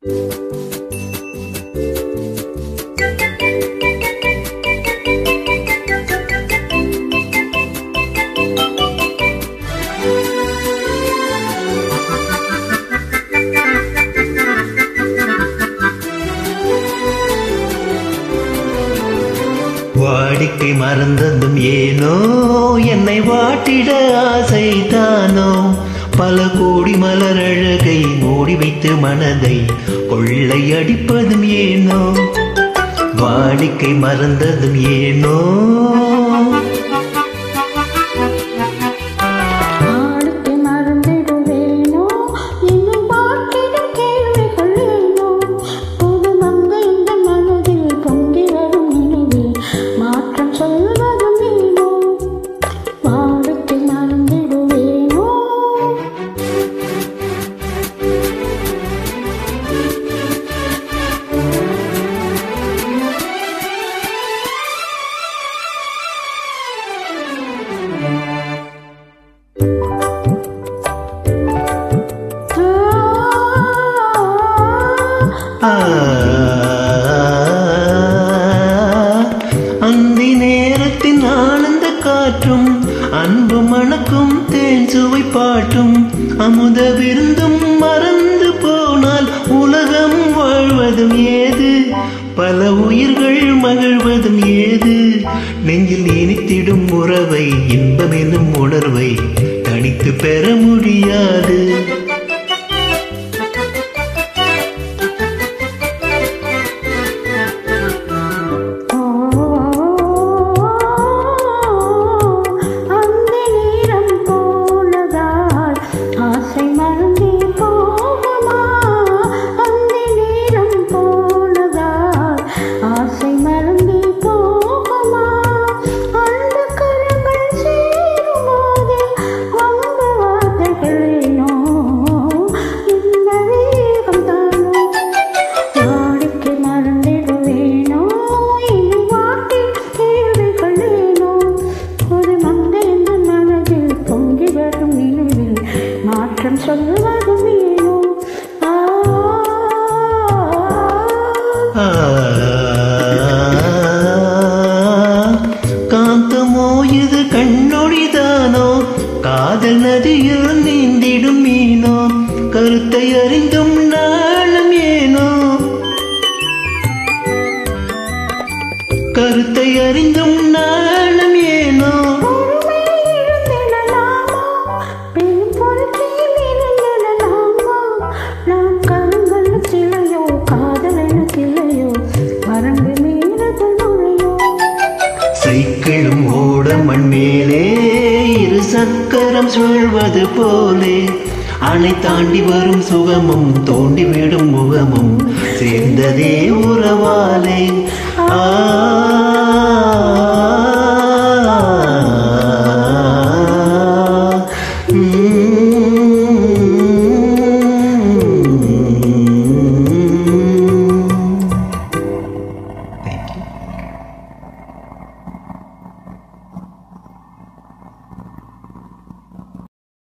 வாடிக்கை மறந்ததும் ஏனோ என்னை வாட்டிட ஆசைதானோ பல கோடி மலர் அழகை மூடி வைத்து மனதை கொள்ளை அடிப்பதும் ஏனோ வாடிக்கை மறந்ததும் ஏனோ ஆளுக்கு மறந்திடுவேனோ என்னை பார்த்திடும் கேள்விகள் ஏனோ புது மங்கை இந்த மனதில் பொங்கி வரும் நினைவில் மாற்றம் சொல்வதும் ஏனோ வாழுக்கு மறந்திடுவேனோ ஆ, அந்தி நேரத்தின் ஆனந்த காற்றும் அன்பு மணக்கும் தேன் சுவை பாட்டும் அமுத விருந்தும் மறந்து போனால் உலகம் வாழ்வதும் ஏது பல உயிர்கள் மகிழ்வதும் ஏது நெஞ்சில் இனித்திடும் உறவை இன்பம் எனும் உணர்வை தனித்து பெற முடியாது அந்த நேரம் போனதால் ஆசை மறந்தே போகுமா அந்த நேரம் போனதால் ஆசை மறந்தே போகுமா அந்த கரங்கள் சேரும்போது வந்த வார்த்தைகளேனோ இந்த வேகம் தானோ நாளைக்கு மறந்திடுவேனோ இனி வாட்டில் கேள்விகளேனோ ஒரு மந்தெந்த மனதில் பொங்கி வரும் நினைவில் மாற்றம் சொல்வதும் ஏனோ ஆ ஆ, காந்தமோ இது கண்ணொழிதானோ காதல் நதியில் நீந்திடும் மீனோ கருத்தை அறிந்தும் நாளும் ஏனோ கருத்தை அறிந்தும் நாளும் ஏனோ பொறுமை இருந்திடலாமா? பெரும் பொறுப்பில் இருந்திடலாமா? நாம் கருங்கல் சிலையோ, காதலென சிலையோ, வரம்பு மீறுதல் முறையோ? சைக்கிளும் ஓட மண் மேலே இரு சக்கரம் சுழ்வது போலே அணை தாண்டி வரும் சுகமும் தோண்டி விடும் முகமும் சேர்ந்ததே உறவாலே ஆ